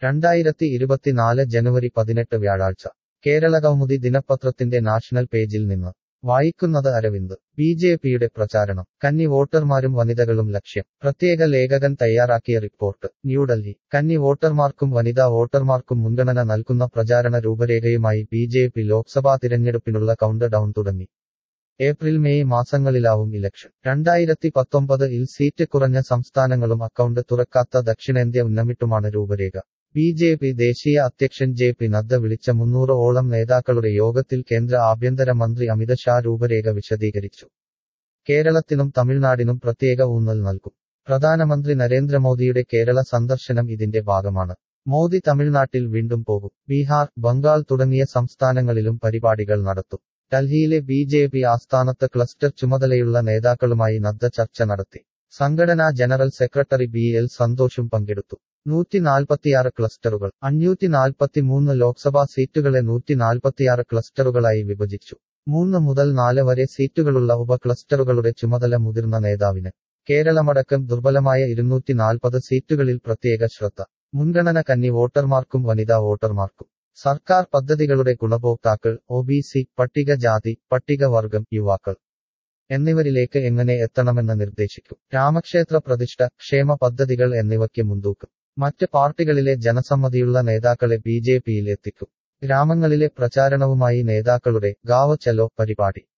രണ്ടായിരത്തി ഇരുപത്തിനാല് ജനുവരി പതിനെട്ട് വ്യാഴാഴ്ച കേരള കൗമുദി ദിനപത്രത്തിന്റെ നാഷണൽ പേജിൽ നിന്ന് വായിക്കുന്നത് അരവിന്ദ് ബി ജെ പിയുടെ പ്രചാരണം കന്നി വോട്ടർമാരും വനിതകളും ലക്ഷ്യം പ്രത്യേക ലേഖകൻ തയ്യാറാക്കിയ റിപ്പോർട്ട് ന്യൂഡൽഹി കന്നി വോട്ടർമാർക്കും വനിതാ വോട്ടർമാർക്കും മുൻഗണന നൽകുന്ന പ്രചാരണ രൂപരേഖയുമായി ബി ജെ പി ലോക്സഭാ തിരഞ്ഞെടുപ്പിനുള്ള കൗണ്ട് ഡൌൺ തുടങ്ങി ഏപ്രിൽ മെയ് മാസങ്ങളിലാവും ഇലക്ഷൻ രണ്ടായിരത്തി പത്തൊമ്പത് ഇൽ സീറ്റ് കുറഞ്ഞ സംസ്ഥാനങ്ങളും അക്കൗണ്ട് തുറക്കാത്ത ദക്ഷിണേന്ത്യ ഉന്നമിട്ടുമാണ് രൂപരേഖ ബി ജെ പി ദേശീയ അധ്യക്ഷൻ ജെ പി നദ്ദ വിളിച്ച മുന്നൂറ് ഓളം നേതാക്കളുടെ യോഗത്തിൽ കേന്ദ്ര ആഭ്യന്തര മന്ത്രി അമിത് ഷാ രൂപരേഖ വിശദീകരിച്ചു കേരളത്തിനും തമിഴ്നാടിനും പ്രത്യേക ഊന്നൽ നൽകും പ്രധാനമന്ത്രി നരേന്ദ്രമോദിയുടെ കേരള സന്ദർശനം ഇതിന്റെ ഭാഗമാണ് മോദി തമിഴ്നാട്ടിൽ വീണ്ടും പോകും ബീഹാർ ബംഗാൾ തുടങ്ങിയ സംസ്ഥാനങ്ങളിലും പരിപാടികൾ നടത്തും ഡൽഹിയിലെ ബി ജെ പി ആസ്ഥാനത്ത് ക്ലസ്റ്റർ ചുമതലയുള്ള നേതാക്കളുമായി നദ്ദ ചർച്ച നടത്തി സംഘടനാ ജനറൽ സെക്രട്ടറി ബി എൽ സന്തോഷും പങ്കെടുത്തു നൂറ്റി നാൽപ്പത്തിയാറ് ക്ലസ്റ്ററുകൾ അഞ്ഞൂറ്റി നാൽപ്പത്തിമൂന്ന് ലോക്സഭാ സീറ്റുകളെ നൂറ്റി നാൽപ്പത്തിയാറ് ക്ലസ്റ്ററുകളായി വിഭജിച്ചു മൂന്ന് മുതൽ നാല് വരെ സീറ്റുകളുള്ള ഉപ ക്ലസ്റ്ററുകളുടെ ചുമതല മുതിർന്ന നേതാവിന് കേരളമടക്കം ദുർബലമായ ഇരുന്നൂറ്റി നാൽപ്പത് സീറ്റുകളിൽ പ്രത്യേക ശ്രദ്ധ മുൻഗണന കന്നി വോട്ടർമാർക്കും വനിതാ വോട്ടർമാർക്കും സർക്കാർ പദ്ധതികളുടെ ഗുണഭോക്താക്കൾ ഒ ബി സി പട്ടികജാതി പട്ടികവർഗം യുവാക്കൾ എന്നിവരിലേക്ക് എങ്ങനെ എത്തണമെന്ന് നിർദ്ദേശിക്കും രാമക്ഷേത്ര പ്രതിഷ്ഠ ക്ഷേമ പദ്ധതികൾ എന്നിവയ്ക്ക് മുൻതൂക്കം മറ്റ് പാർട്ടികളിലെ ജനസമ്മതിയുള്ള നേതാക്കളെ ബി ജെ പിയിൽ എത്തിക്കും ഗ്രാമങ്ങളിലെ പ്രചാരണവുമായി നേതാക്കളുടെ ഗാവ് ചലോ പരിപാടി